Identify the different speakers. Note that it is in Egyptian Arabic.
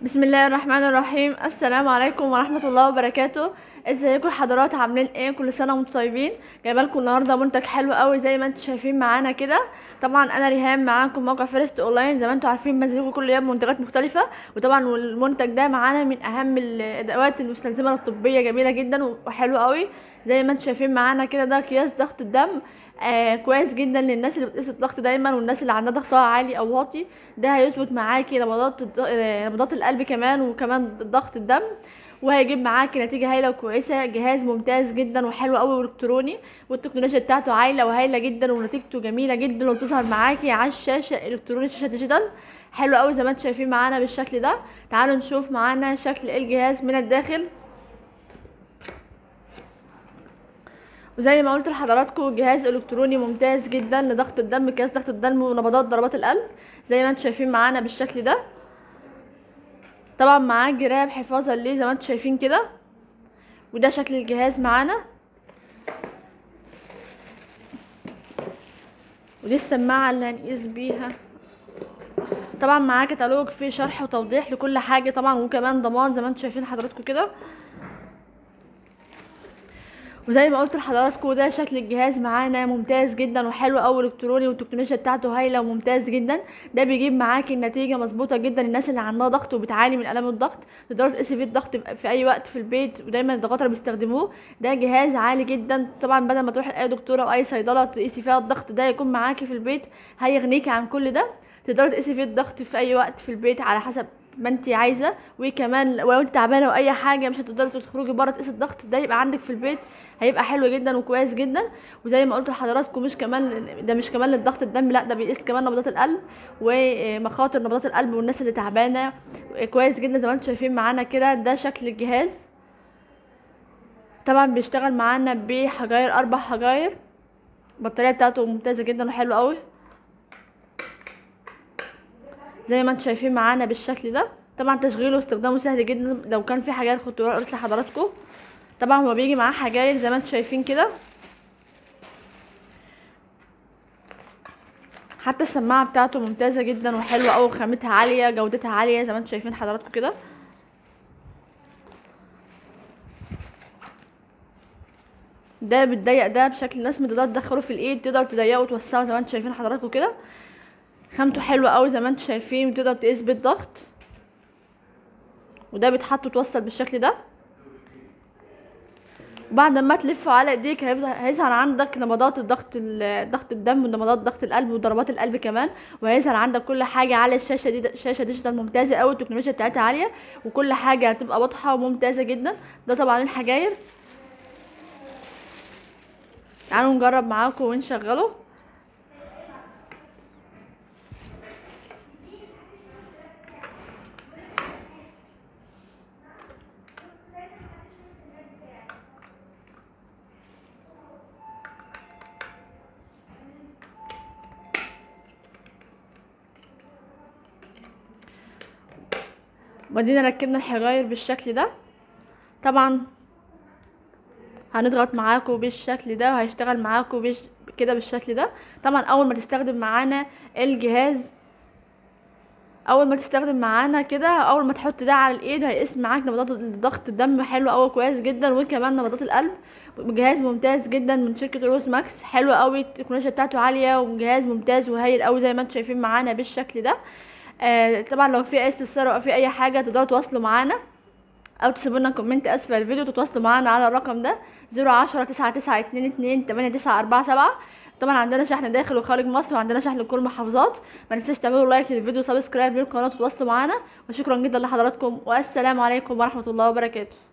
Speaker 1: بسم الله الرحمن الرحيم السلام عليكم ورحمة الله وبركاته ازيكم حضرات عاملين ايه كل سنة وانتم طيبين جايبه لكم النهارده منتج حلو قوي زي ما انتم شايفين معانا كده طبعا انا ريهام معاكم موقع فيرست اونلاين زي ما انتم عارفين بنزل لكم كل يوم منتجات مختلفة وطبعا المنتج ده معانا من اهم الادوات المستلزمة الطبية جميلة جدا وحلوة قوي زي ما انتم شايفين معانا كده ده قياس ضغط الدم آه كويس جدا للناس اللي بتقيس الضغط دايما والناس اللي عندها ضغطها عالي او واطي ده هيظبط معاكي نبضات الض- آه، نبضات القلب كمان وكمان ضغط الدم وهيجيب معاكي نتيجة هايلة وكويسة جهاز ممتاز جدا وحلو قوي والكتروني والتكنولوجيا بتاعته عايلة وهايلة جدا ونتيجته جميلة جدا وبتظهر معاكي على الشاشة الكتروني شاشة ديجيتال حلو قوي زي ما انتم شايفين معانا بالشكل ده تعالوا نشوف معانا شكل الجهاز من الداخل وزي ما قلت لحضراتكم جهاز الكتروني ممتاز جدا لضغط الدم قياس ضغط الدم ونبضات ضربات القلب زي ما انتم شايفين معانا بالشكل ده طبعا معاه جراب حفاظا ليه زي ما انتم شايفين كده وده شكل الجهاز معانا ودي السماعة اللي هنقيس بيها طبعا معاه كتالوج فيه شرح وتوضيح لكل حاجة طبعا وكمان ضمان زي ما انتم شايفين حضراتكم كده وزي ما قلت لحضراتكم ده شكل الجهاز معانا ممتاز جدا وحلو قوي الكتروني والتكنولوجيا بتاعته هايله وممتاز جدا ده بيجيب معاكي النتيجه مظبوطه جدا الناس اللي عندها ضغط وبتعاني من الام الضغط تقدروا تقيسي فيه الضغط في اي وقت في البيت ودايما الدكاتره بيستخدموه ده جهاز عالي جدا طبعا بدل ما تروحي لاي دكتوره او اي صيدله تقيسي فيها الضغط ده يكون معاكي في البيت هيغنيكي عن كل ده تقدري تقيسي فيه الضغط في اي وقت في البيت على حسب ما انت عايزه وكمان ولو انت تعبانه او اي حاجه مش هتقدري تخرجي بره تقيسي الضغط ده يبقى عندك في البيت هيبقى حلو جدا وكويس جدا وزي ما قلت لحضراتكم مش كمان ده مش كمان للضغط الدم لا ده بيقيس كمان نبضات القلب ومخاطر نبضات القلب والناس اللي تعبانه كويس جدا زي ما انتم شايفين معانا كده ده شكل الجهاز طبعا بيشتغل معانا بحجاير اربع حجاير البطاريه بتاعته ممتازه جدا وحلوه قوي زي ما انتم شايفين معانا بالشكل ده طبعا تشغيله واستخدامه سهل جدا لو كان في حاجات كنت قلت لحضراتكم طبعا هو بيجي معاه حجاير زي ما انتم شايفين كده حتى السماعه بتاعته ممتازه جدا وحلوه قوي خامتها عاليه جودتها عاليه زي ما انتم شايفين حضراتكم كده ده بتضيق ده بشكل رسمي تقدر تدخله في الايد تقدر تضيقه وتوسعه زي ما انتم شايفين حضراتكم كده خامته حلوه قوي زي ما انتم شايفين وتقدر تقيس بيه الضغط وده بيتحط وتوصل بالشكل ده بعد ما تلفه على ايديك هيفضل هيظهر عندك نبضات الضغط ال- ضغط الدم ونبضات ضغط القلب وضربات القلب كمان وهيظهر عندك كل حاجه على الشاشه دي شاشه ديجيتال ممتازه قوي التكنولوجيا بتاعتها عاليه وكل حاجه هتبقى واضحه وممتازه جدا ده طبعا الحجاير تعالوا نجرب معاكم ونشغله وبعدين ركبنا الحجاير بالشكل ده طبعا هنضغط معاكم بالشكل ده وهيشتغل معاكم بش... كده بالشكل ده طبعا اول ما تستخدم معانا الجهاز اول ما تستخدم معانا كده اول ما تحط ده على الايد هيقيس معاك نبضات ضغط الدم حلو قوي كويس جدا وكمان نبضات القلب جهاز ممتاز جدا من شركه روز ماكس حلو قوي التكنولوجيا بتاعته عاليه وجهاز ممتاز وهايل قوي زي ما انتم شايفين معانا بالشكل ده آه طبعا لو في اي استفسار او في اي حاجه تقدروا تواصلوا معانا او تسيبوا لنا كومنت اسفل الفيديو تتواصلوا معانا على الرقم ده زيرو عشرة تسعة تسعة اتنين اتنين تمانية تسعة اربعة سبعة طبعا عندنا شحن داخل وخارج مصر وعندنا شحن لكل المحافظات ما تنساش تعملوا لايك للفيديو سبسكرايب للقناه وتتواصلوا معانا وشكرا جدا لحضراتكم والسلام عليكم ورحمه الله وبركاته